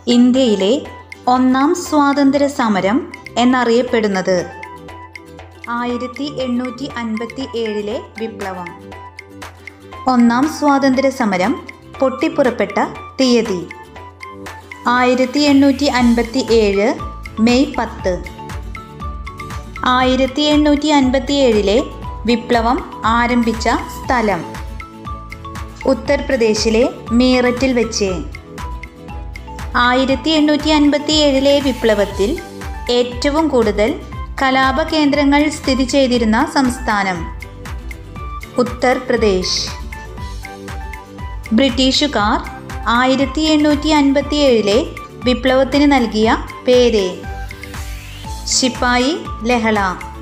ഇന്ത്യയിലെ ഒന്നാം സ്വാതന്ത്ര്യ സമരം എന്നറിയപ്പെടുന്നത് ആയിരത്തി എണ്ണൂറ്റി അൻപത്തി ഏഴിലെ വിപ്ലവം ഒന്നാം സ്വാതന്ത്ര്യ സമരം പൊട്ടിപ്പുറപ്പെട്ട തീയതി ആയിരത്തി എണ്ണൂറ്റി അൻപത്തി ഏഴ് മെയ് പത്ത് ആയിരത്തി എണ്ണൂറ്റി അൻപത്തി ഏഴിലെ വിപ്ലവം ആരംഭിച്ച സ്ഥലം ഉത്തർപ്രദേശിലെ മീററ്റിൽ വെച്ച് ആയിരത്തി എണ്ണൂറ്റി അൻപത്തി ഏഴിലെ വിപ്ലവത്തിൽ ഏറ്റവും കൂടുതൽ കലാപ കേന്ദ്രങ്ങൾ സ്ഥിതി ചെയ്തിരുന്ന സംസ്ഥാനം ഉത്തർപ്രദേശ് ബ്രിട്ടീഷുകാർ ആയിരത്തി എണ്ണൂറ്റി അൻപത്തി ഏഴിലെ വിപ്ലവത്തിന് നൽകിയ പേര് ശിപ്പായി ലഹള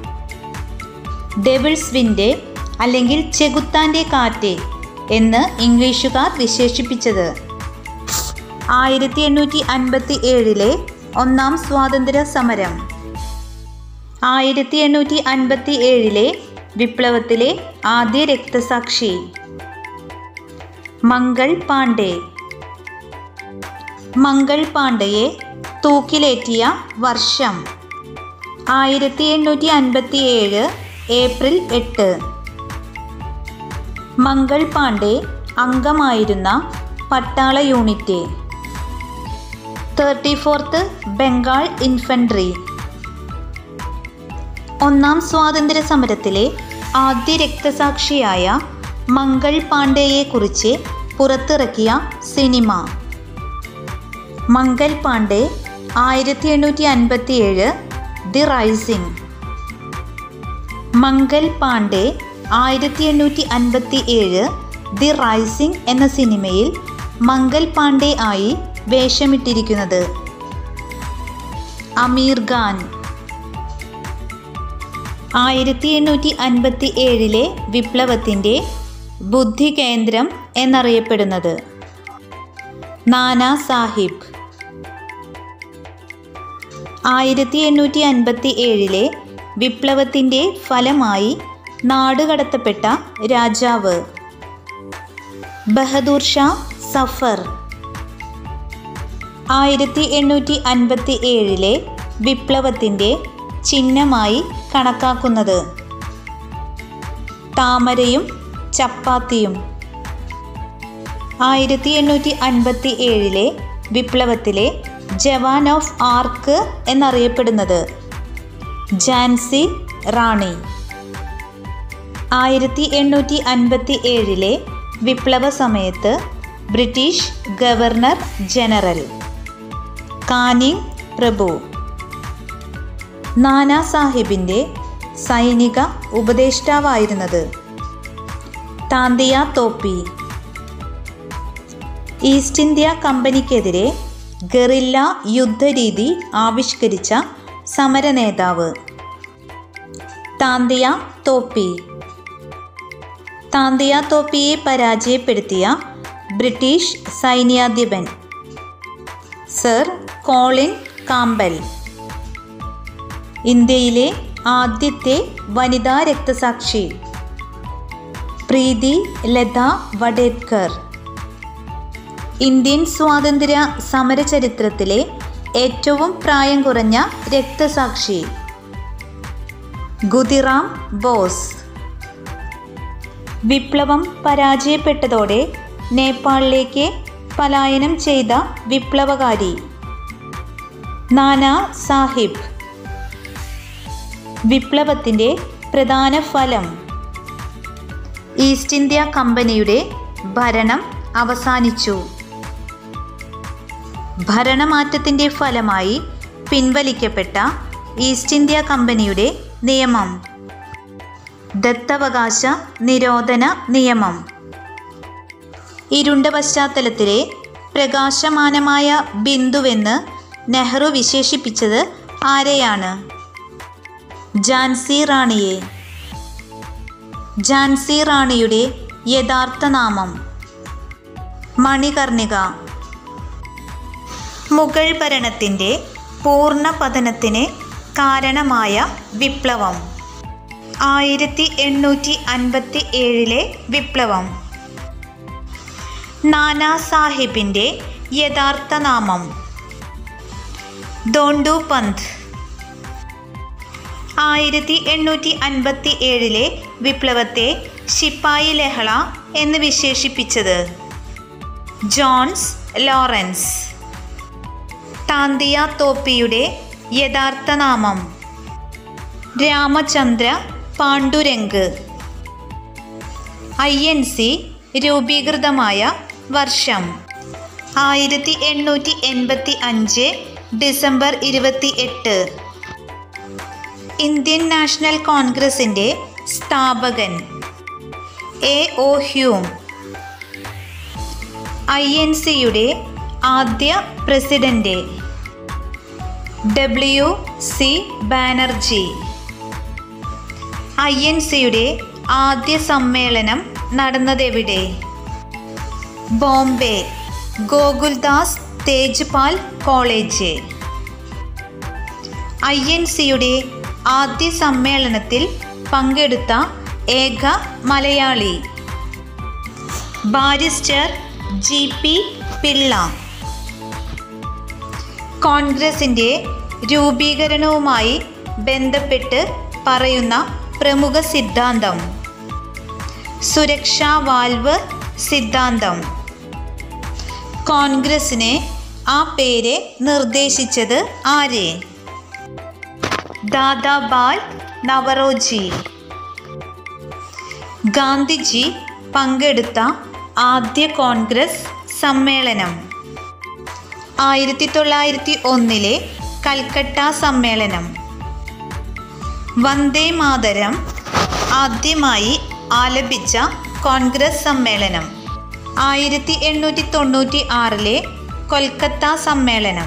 ഡെവിൾസ് വിൻഡ് അല്ലെങ്കിൽ ചെകുത്താൻ്റെ കാറ്റ് എന്ന് ഇംഗ്ലീഷുകാർ വിശേഷിപ്പിച്ചത് ആയിരത്തി എണ്ണൂറ്റി അൻപത്തി ഏഴിലെ ഒന്നാം സ്വാതന്ത്ര്യ സമരം ആയിരത്തി എണ്ണൂറ്റി അൻപത്തി ഏഴിലെ വിപ്ലവത്തിലെ ആദ്യ രക്തസാക്ഷി മംഗൾ പാണ്ഡെ മംഗൾ പാണ്ഡെയെ തൂക്കിലേറ്റിയ വർഷം ആയിരത്തി എണ്ണൂറ്റി അൻപത്തി ഏഴ് ഏപ്രിൽ എട്ട് മംഗൾ പാണ്ഡെ അംഗമായിരുന്ന പട്ടാള unit thirty fourth Bengal infantry ഒന്നാം സ്വാതന്ത്ര്യ സമരത്തിലെ ആദ്യ രക്തസാക്ഷിയായ മംഗൾ പാണ്ഡെയെക്കുറിച്ച് പുറത്തിറക്കിയ സിനിമ മംഗൾ പാണ്ഡെ ആയിരത്തി എണ്ണൂറ്റി അൻപത്തി ഏഴ് ദി റൈസിംഗ് മംഗൾ പാണ്ഡെ ആയിരത്തി എണ്ണൂറ്റി അൻപത്തി ഏഴ് ദി റൈസിംഗ് എന്ന സിനിമയിൽ മംഗൾ പാണ്ഡെ ആയി വേഷമിട്ടിരിക്കുന്നത് അമീർ ഖാൻ ആയിരത്തി എണ്ണൂറ്റി അൻപത്തി ഏഴിലെ വിപ്ലവത്തിൻ്റെ ബുദ്ധി കേന്ദ്രം എന്നറിയപ്പെടുന്നത് നാനാ സാഹിബ് ആയിരത്തി എണ്ണൂറ്റി അൻപത്തി ഏഴിലെ വിപ്ലവത്തിൻ്റെ ഫലമായി നാടുകടത്തപ്പെട്ട രാജാവ് ബഹദൂർ ഷാ സഫർ ആയിരത്തി എണ്ണൂറ്റി അൻപത്തി ഏഴിലെ വിപ്ലവത്തിൻ്റെ ചിഹ്നമായി കണക്കാക്കുന്നത് താമരയും ചപ്പാത്തിയും ആയിരത്തി എണ്ണൂറ്റി അൻപത്തി ഏഴിലെ വിപ്ലവത്തിലെ ജവാൻ ഓഫ് ആർക്ക് എന്നറിയപ്പെടുന്നത് ജാൻസി റാണി ആയിരത്തി എണ്ണൂറ്റി അൻപത്തി ഏഴിലെ വിപ്ലവ സമയത്ത് ബ്രിട്ടീഷ് ഗവർണർ ജനറൽ കാനിങ് പ്രഭു നാനാ സാഹിബിൻ്റെ സൈനിക ഉപദേഷ്ടാവായിരുന്നത് താന്തിയ തോപ്പി ഈസ്റ്റ് ഇന്ത്യ കമ്പനിക്കെതിരെ ഗറില്ല യുദ്ധരീതി ആവിഷ്കരിച്ച സമരനേതാവ് താന്തിയ തോപ്പി താന്തിയ തോപ്പിയെ പരാജയപ്പെടുത്തിയ ബ്രിട്ടീഷ് സൈന്യാധിപൻ സർ കോളിൻ കാമ്പൽ ഇന്ത്യയിലെ ആദ്യത്തെ വനിതാ രക്തസാക്ഷി പ്രീതി ലത വഡേദ്കർ ഇന്ത്യൻ സ്വാതന്ത്ര്യ സമര ചരിത്രത്തിലെ ഏറ്റവും പ്രായം കുറഞ്ഞ രക്തസാക്ഷി ഗുദിറാം ബോസ് വിപ്ലവം പരാജയപ്പെട്ടതോടെ നേപ്പാളിലേക്ക് പലായനം ചെയ്ത വിപ്ലവകാരി നാനാ സാഹിബ് വിപ്ലവത്തിൻ്റെ പ്രധാന ഫലം ഈസ്റ്റ് ഇന്ത്യ കമ്പനിയുടെ ഭരണം അവസാനിച്ചു ഭരണമാറ്റത്തിൻ്റെ ഫലമായി പിൻവലിക്കപ്പെട്ട ഈസ്റ്റ് ഇന്ത്യ കമ്പനിയുടെ നിയമം ദത്തവകാശ നിരോധന നിയമം ഇരുണ്ട പശ്ചാത്തലത്തിലെ പ്രകാശമാനമായ ബിന്ദുവെന്ന് നെഹ്റു വിശേഷിപ്പിച്ചത് ആരെയാണ് ഝാൻസി റാണിയെ ഝാൻസി റാണിയുടെ യഥാർത്ഥ നാമം മണികർണിക മുഗൾ ഭരണത്തിൻ്റെ പൂർണ്ണ പതനത്തിന് കാരണമായ വിപ്ലവം ആയിരത്തി എണ്ണൂറ്റി അൻപത്തി ഏഴിലെ വിപ്ലവം നാനാ സാഹിബിൻ്റെ യഥാർത്ഥ നാമം ദോണ്ടു പന്ത് ആയിരത്തി എണ്ണൂറ്റി അൻപത്തി ഏഴിലെ വിപ്ലവത്തെ ശിപ്പായി ലഹള എന്ന് വിശേഷിപ്പിച്ചത് ജോൺസ് ലോറൻസ് താന്തിയ തോപ്പിയുടെ യഥാർത്ഥ നാമം Ramachandra Pandurang I N C രൂപീകൃതമായ വർഷം ആയിരത്തി എണ്ണൂറ്റി എൺപത്തി അഞ്ച് ഡിസംബർ ഇരുപത്തി എട്ട് ഇന്ത്യൻ നാഷണൽ കോൺഗ്രസിൻ്റെ സ്ഥാപകൻ A O Hume I N സിയുടെ ആദ്യ president W C Banerjee I N സിയുടെ ആദ്യ സമ്മേളനം നടന്നതെവിടെ Bombay Gokuldas Tejpal college I N സിയുടെ ആദ്യ സമ്മേളനത്തിൽ പങ്കെടുത്ത ഏക മലയാളി ബാരിസ്റ്റർ ജി പി പിള്ള കോൺഗ്രസിൻ്റെ രൂപീകരണവുമായി ബന്ധപ്പെട്ട് പറയുന്ന പ്രമുഖ സിദ്ധാന്തം സുരക്ഷാ വാൽവ് സിദ്ധാന്തം കോൺഗ്രസിനെ ആ പേര് നിർദ്ദേശിച്ചത് ആര് ദാദാബായ് നവറോജി ഗാന്ധിജി പങ്കെടുത്ത ആദ്യ കോൺഗ്രസ് സമ്മേളനം ആയിരത്തി തൊള്ളായിരത്തി ഒന്നിലെ കൽക്കട്ട സമ്മേളനം വന്ദേ മാതരം ആദ്യമായി ആലപിച്ച കോൺഗ്രസ് സമ്മേളനം ആയിരത്തി എണ്ണൂറ്റി തൊണ്ണൂറ്റി ആറിലെ കൊൽക്കത്ത സമ്മേളനം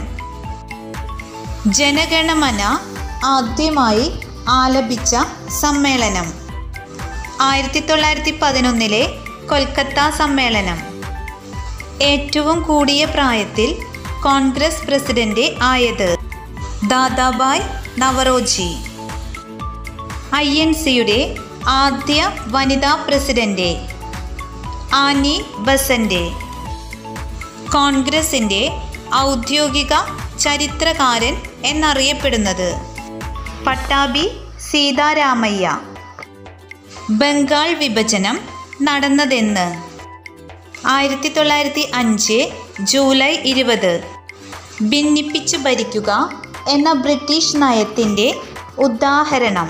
ജനഗണമന ആദ്യമായി ആലപിച്ച സമ്മേളനം ആയിരത്തി തൊള്ളായിരത്തി പതിനൊന്നിലെ കൊൽക്കത്ത സമ്മേളനം ഏറ്റവും കൂടിയ പ്രായത്തിൽ കോൺഗ്രസ് പ്രസിഡന്റ് ആയത് ദാദാബായ് നവറോജി ഐ എൻ സിയുടെ ആദ്യ വനിതാ പ്രസിഡന്റ് ആനി ബസന്റ് കോൺഗ്രസിൻ്റെ ഔദ്യോഗിക ചരിത്രകാരൻ എന്നറിയപ്പെടുന്നത് പട്ടാഭി സീതാരാമയ്യ ബംഗാൾ വിഭജനം നടന്നതെന്ന് ആയിരത്തി തൊള്ളായിരത്തി അഞ്ച് ജൂലൈ ഇരുപത് ഭിന്നിപ്പിച്ചു ഭരിക്കുക എന്ന ബ്രിട്ടീഷ് നയത്തിൻ്റെ ഉദാഹരണം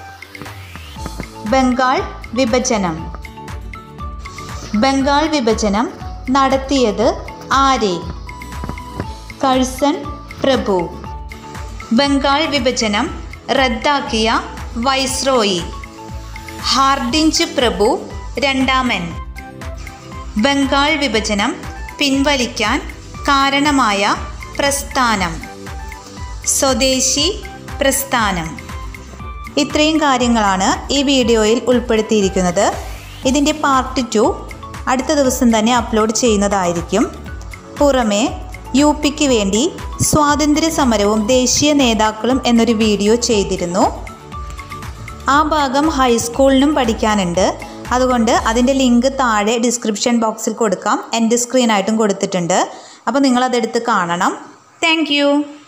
ബംഗാൾ വിഭജനം ബംഗാൾ വിഭജനം നടത്തിയത് ആരെ കഴ്സൺ പ്രഭു ബംഗാൾ വിഭജനം റദ്ദാക്കിയ വൈസ്രോയി ഹാർഡിഞ്ച് പ്രഭു രണ്ടാമൻ ബംഗാൾ വിഭജനം പിൻവലിക്കാൻ കാരണമായ പ്രസ്ഥാനം സ്വദേശി പ്രസ്ഥാനം ഇത്രയും കാര്യങ്ങളാണ് ഈ വീഡിയോയിൽ ഉൾപ്പെടുത്തിയിരിക്കുന്നത് ഇതിൻ്റെ പാർട്ട് ടു അടുത്ത ദിവസം തന്നെ അപ്ലോഡ് ചെയ്യുന്നതായിരിക്കും പുറമെ യു പിക്ക് വേണ്ടി സ്വാതന്ത്ര്യ സമരവും ദേശീയ നേതാക്കളും എന്നൊരു വീഡിയോ ചെയ്തിരുന്നു ആ ഭാഗം ഹൈസ്കൂളിനും പഠിക്കാനുണ്ട് അതുകൊണ്ട് അതിൻ്റെ ലിങ്ക് താഴെ ഡിസ്ക്രിപ്ഷൻ ബോക്സിൽ കൊടുക്കാം എൻ്റെ സ്ക്രീനായിട്ടും കൊടുത്തിട്ടുണ്ട് അപ്പോൾ നിങ്ങളതെടുത്ത് കാണണം താങ്ക്